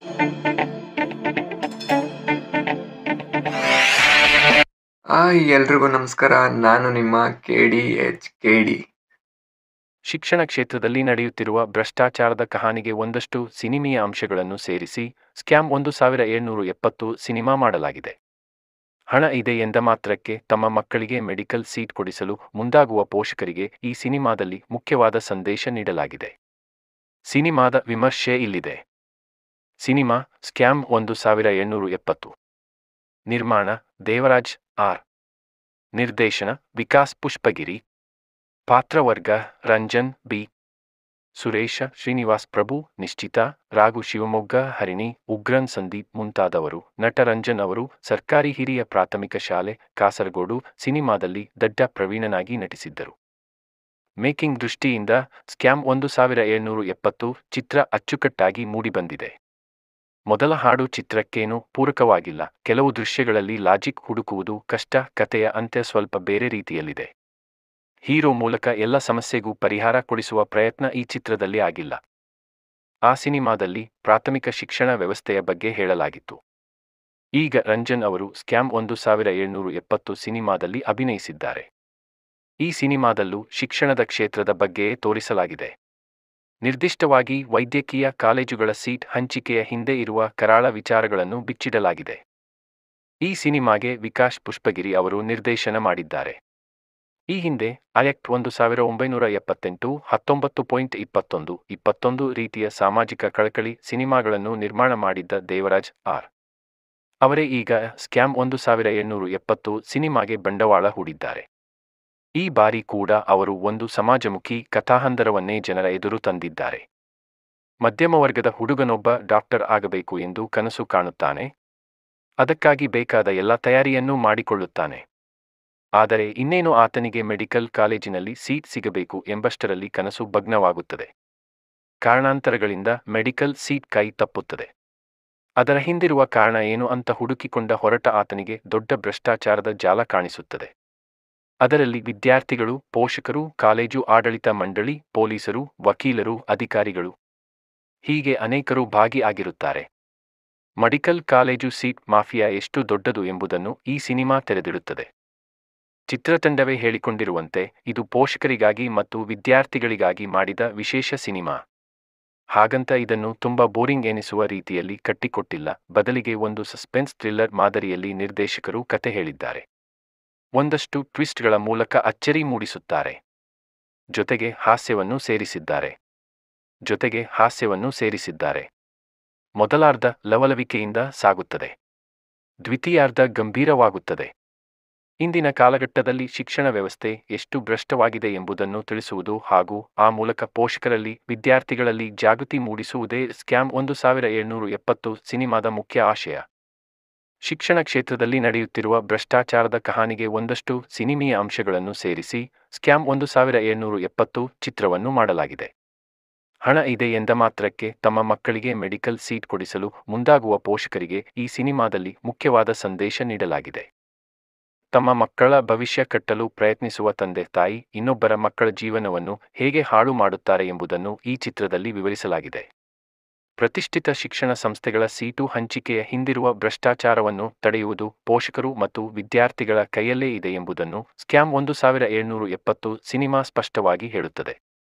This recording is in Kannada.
ಹಾಯ್ ಎಲ್ರಿಗೂ ನಮಸ್ಕಾರ ನಾನು ನಿಮ್ಮ K D H K D ಶಿಕ್ಷಣ ಕ್ಷೇತ್ರದಲ್ಲಿ ನಡೆಯುತ್ತಿರುವ ಭ್ರಷ್ಟಾಚಾರದ ಕಹಾನಿಗೆ ಒಂದಷ್ಟು ಸಿನಿಮೀಯ ಅಂಶಗಳನ್ನು ಸೇರಿಸಿ ಸ್ಕ್ಯಾಮ್ ಒಂದು ಸಾವಿರ ಏಳ್ನೂರು ಎಪ್ಪತ್ತು ಸಿನಿಮಾ ಮಾಡಲಾಗಿದೆ ಹಣ ಇದೆ ಎಂದ ಮಾತ್ರಕ್ಕೆ ತಮ್ಮ ಮಕ್ಕಳಿಗೆ ಮೆಡಿಕಲ್ ಸೀಟ್ ಕೊಡಿಸಲು ಮುಂದಾಗುವ ಪೋಷಕರಿಗೆ ಈ ಸಿನಿಮಾದಲ್ಲಿ ಮುಖ್ಯವಾದ ಸಂದೇಶ ನೀಡಲಾಗಿದೆ ಸಿನಿಮಾದ ವಿಮರ್ಶೆ ಇಲ್ಲಿದೆ ಸಿನಿಮಾ ಸ್ಕ್ಯಾಮ್ ಒಂದು ಸಾವಿರ ಏಳ್ನೂರು ಎಪ್ಪತ್ತು ನಿರ್ಮಾಣ ದೇವರಾಜ್ ಆರ್ ನಿರ್ದೇಶನ ವಿಕಾಸ್ ಪುಷ್ಪಗಿರಿ ಪಾತ್ರವರ್ಗ ರಂಜನ್ ಬಿ ಸುರೇಶ ಶ್ರೀನಿವಾಸ್ ಪ್ರಭು ನಿಶ್ಚಿತ ರಾಘು ಶಿವಮೊಗ್ಗ ಹರಿಣಿ ಉಗ್ರನ್ ಸಂದೀಪ್ ಮುಂತಾದವರು ನಟ ರಂಜನ್ ಅವರು ಸರ್ಕಾರಿ ಹಿರಿಯ ಪ್ರಾಥಮಿಕ ಶಾಲೆ ಕಾಸರಗೋಡು ಸಿನಿಮಾದಲ್ಲಿ ದಡ್ಡ ಪ್ರವೀಣನಾಗಿ ನಟಿಸಿದ್ದರು ಮೇಕಿಂಗ್ ದೃಷ್ಟಿಯಿಂದ ಸ್ಕ್ಯಾಮ್ ಒಂದು ಸಾವಿರ ಏಳ್ನೂರು ಎಪ್ಪತ್ತು ಚಿತ್ರ ಅಚ್ಚುಕಟ್ಟಾಗಿ ಮೂಡಿಬಂದಿದೆ ಮೊದಲ ಹಾಡು ಚಿತ್ರಕ್ಕೇನೂ ಪೂರಕವಾಗಿಲ್ಲ ಕೆಲವು ದೃಶ್ಯಗಳಲ್ಲಿ ಲಾಜಿಕ್ ಹುಡುಕುವುದು ಕಷ್ಟ ಕತೆಯ ಅಂತ್ಯ ಸ್ವಲ್ಪ ಬೇರೆ ರೀತಿಯಲ್ಲಿದೆ ಹೀರೋ ಮೂಲಕ ಎಲ್ಲ ಸಮಸ್ಯೆಗೂ ಪರಿಹಾರ ಕೊಡಿಸುವ ಪ್ರಯತ್ನ ಈ ಚಿತ್ರದಲ್ಲಿ ಆಗಿಲ್ಲ ಆ ಸಿನಿಮಾದಲ್ಲಿ ಪ್ರಾಥಮಿಕ ಶಿಕ್ಷಣ ವ್ಯವಸ್ಥೆಯ ಬಗ್ಗೆ ಹೇಳಲಾಗಿತ್ತು ಈಗ ರಂಜನ್ ಅವರು ಸ್ಕ್ಯಾಮ್ ಒಂದು ಸಾವಿರ ಏಳ್ನೂರು ಎಪ್ಪತ್ತು ಸಿನಿಮಾದಲ್ಲಿ ಅಭಿನಯಿಸಿದ್ದಾರೆ ಈ ಸಿನಿಮಾದಲ್ಲೂ ಶಿಕ್ಷಣದ ಕ್ಷೇತ್ರದ ಬಗ್ಗೆಯೇ ತೋರಿಸಲಾಗಿದೆ ನಿರ್ದಿಷ್ಟವಾಗಿ ವೈದ್ಯಕೀಯ ಕಾಲೇಜುಗಳ ಸೀಟ್ ಹಂಚಿಕೆಯ ಹಿಂದೆ ಇರುವ ಕರಾಳ ವಿಚಾರಗಳನ್ನು ಬಿಚ್ಚಿಡಲಾಗಿದೆ ಈ ಸಿನಿಮಾಗೆ ವಿಕಾಸ್ ಪುಷ್ಪಗಿರಿ ಅವರು ನಿರ್ದೇಶನ ಮಾಡಿದ್ದಾರೆ ಈ ಹಿಂದೆ ಆಯಕ್ಟ್ ಒಂದು ಸಾವಿರ ಒಂಬೈನೂರ ಎಪ್ಪತ್ತೆಂಟು ಹತ್ತೊಂಬತ್ತು ಪಾಯಿಂಟ್ ಇಪ್ಪತ್ತೊಂದು ಇಪ್ಪತ್ತೊಂದು ರೀತಿಯ ಸಾಮಾಜಿಕ ಕಳಕಳಿ ಸಿನಿಮಾಗಳನ್ನು ನಿರ್ಮಾಣ ಮಾಡಿದ್ದ ದೇವರಾಜ್ ಆರ್ ಅವರೇ ಈಗ ಸ್ಕ್ಯಾಮ್ ಒಂದು ಸಾವಿರ ಏಳ್ನೂರು ಎಪ್ಪತ್ತು ಸಿನಿಮಾಗೆ ಬಂಡವಾಳ ಹೂಡಿದ್ದಾರೆ ಈ ಬಾರಿ ಕೂಡ ಅವರು ಒಂದು ಸಮಾಜಮುಖಿ ಕಥಾಹಂದರವನ್ನೇ ಜನರ ಎದುರು ತಂದಿದ್ದಾರೆ ಮಧ್ಯಮ ವರ್ಗದ ಹುಡುಗನೊಬ್ಬ ಡಾಕ್ಟರ್ ಆಗಬೇಕು ಎಂದು ಕನಸು ಕಾಣುತ್ತಾನೆ ಅದಕ್ಕಾಗಿ ಬೇಕಾದ ಎಲ್ಲ ತಯಾರಿಯನ್ನೂ ಮಾಡಿಕೊಳ್ಳುತ್ತಾನೆ ಆದರೆ ಇನ್ನೇನು ಆತನಿಗೆ ಮೆಡಿಕಲ್ ಕಾಲೇಜಿನಲ್ಲಿ ಸೀಟ್ ಸಿಗಬೇಕು ಎಂಬಷ್ಟರಲ್ಲಿ ಕನಸು ಭಗ್ನವಾಗುತ್ತದೆ ಕಾರಣಾಂತರಗಳಿಂದ ಮೆಡಿಕಲ್ ಸೀಟ್ ಕೈ ತಪ್ಪುತ್ತದೆ ಅದರ ಹಿಂದಿರುವ ಕಾರಣ ಏನು ಅಂತ ಹುಡುಕಿಕೊಂಡ ಹೊರಟ ಆತನಿಗೆ ದೊಡ್ಡ ಭ್ರಷ್ಟಾಚಾರದ ಜಾಲ ಕಾಣಿಸುತ್ತದೆ ಅದರಲ್ಲಿ ವಿದ್ಯಾರ್ಥಿಗಳು ಪೋಷಕರು ಕಾಲೇಜು ಆಡಳಿತ ಮಂಡಳಿ ಪೊಲೀಸರು ವಕೀಲರು ಅಧಿಕಾರಿಗಳು ಹೀಗೆ ಅನೇಕರು ಭಾಗಿಯಾಗಿರುತ್ತಾರೆ ಮೆಡಿಕಲ್ ಕಾಲೇಜು ಸೀಟ್ ಮಾಫಿಯಾ ಎಷ್ಟು ದೊಡ್ಡದು ಎಂಬುದನ್ನು ಈ ಸಿನಿಮಾ ತೆರೆದಿಡುತ್ತದೆ ಚಿತ್ರತಂಡವೇ ಹೇಳಿಕೊಂಡಿರುವಂತೆ ಇದು ಪೋಷಕರಿಗಾಗಿ ಮತ್ತು ವಿದ್ಯಾರ್ಥಿಗಳಿಗಾಗಿ ಮಾಡಿದ ವಿಶೇಷ ಸಿನಿಮಾ ಹಾಗಂತ ಇದನ್ನು ತುಂಬ ಬೋರಿಂಗ್ ಎನಿಸುವ ರೀತಿಯಲ್ಲಿ ಕಟ್ಟಿಕೊಟ್ಟಿಲ್ಲ ಬದಲಿಗೆ ಒಂದು ಸಸ್ಪೆನ್ಸ್ ಥ್ರಿಲ್ಲರ್ ಮಾದರಿಯಲ್ಲಿ ನಿರ್ದೇಶಕರು ಕತೆ ಹೇಳಿದ್ದಾರೆ ಒಂದಷ್ಟು ಟ್ವಿಸ್ಟ್ಗಳ ಮೂಲಕ ಅಚ್ಚರಿ ಮೂಡಿಸುತ್ತಾರೆ ಜೊತೆಗೆ ಹಾಸ್ಯವನ್ನು ಸೇರಿಸಿದ್ದಾರೆ ಜೊತೆಗೆ ಹಾಸ್ಯವನ್ನು ಸೇರಿಸಿದ್ದಾರೆ ಮೊದಲಾರ್ಧ ಲವಲವಿಕೆಯಿಂದ ಸಾಗುತ್ತದೆ ದ್ವಿತೀಯಾರ್ಧ ಗಂಭೀರವಾಗುತ್ತದೆ ಇಂದಿನ ಕಾಲಘಟ್ಟದಲ್ಲಿ ಶಿಕ್ಷಣ ವ್ಯವಸ್ಥೆ ಎಷ್ಟು ಭ್ರಷ್ಟವಾಗಿದೆ ಎಂಬುದನ್ನು ತಿಳಿಸುವುದು ಹಾಗೂ ಆ ಮೂಲಕ ಪೋಷಕರಲ್ಲಿ ವಿದ್ಯಾರ್ಥಿಗಳಲ್ಲಿ ಜಾಗೃತಿ ಮೂಡಿಸುವುದೇ ಸ್ಕ್ಯಾಮ್ ಒಂದು ಸಾವಿರ ಏಳ್ನೂರು ಎಪ್ಪತ್ತು ಸಿನಿಮಾದ ಮುಖ್ಯ ಆಶಯ ಶಿಕ್ಷಣ ಕ್ಷೇತ್ರದಲ್ಲಿ ನಡೆಯುತ್ತಿರುವ ಭ್ರಷ್ಟಾಚಾರದ ಕಹಾನಿಗೆ ಒಂದಷ್ಟು ಸಿನಿಮೀಯ ಅಂಶಗಳನ್ನು ಸೇರಿಸಿ ಸ್ಕ್ಯಾಮ್ ಒಂದು ಸಾವಿರ ಏಳ್ನೂರು ಎಪ್ಪತ್ತು ಚಿತ್ರವನ್ನು ಮಾಡಲಾಗಿದೆ ಹಣ ಇದೆ ಎಂದ ಮಾತ್ರಕ್ಕೆ ತಮ್ಮ ಮಕ್ಕಳಿಗೆ ಮೆಡಿಕಲ್ ಸೀಟ್ ಕೊಡಿಸಲು ಮುಂದಾಗುವ ಪೋಷಕರಿಗೆ ಈ ಸಿನಿಮಾದಲ್ಲಿ ಮುಖ್ಯವಾದ ಸಂದೇಶ ನೀಡಲಾಗಿದೆ ತಮ್ಮ ಮಕ್ಕಳ ಭವಿಷ್ಯ ಕಟ್ಟಲು ಪ್ರಯತ್ನಿಸುವ ತಂದೆ ತಾಯಿ ಇನ್ನೊಬ್ಬರ ಮಕ್ಕಳ ಜೀವನವನ್ನು ಹೇಗೆ ಹಾಳು ಮಾಡುತ್ತಾರೆ ಎಂಬುದನ್ನು ಈ ಚಿತ್ರದಲ್ಲಿ ವಿವರಿಸಲಾಗಿದೆ ಪ್ರತಿಷ್ಠಿತ ಶಿಕ್ಷಣ ಸಂಸ್ಥೆಗಳ ಸೀಟು ಹಂಚಿಕೆಯ ಹಿಂದಿರುವ ಭ್ರಷ್ಟಾಚಾರವನ್ನು ತಡೆಯುವುದು ಪೋಷಕರು ಮತ್ತು ವಿದ್ಯಾರ್ಥಿಗಳ ಕೈಯಲ್ಲೇ ಇದೆ ಎಂಬುದನ್ನು ಸ್ಕ್ಯಾಮ್ ಒಂದು ಸಾವಿರ ಏಳ್ನೂರು ಎಪ್ಪತ್ತು ಸಿನಿಮಾ ಸ್ಪಷ್ಟವಾಗಿ ಹೇಳುತ್ತದೆ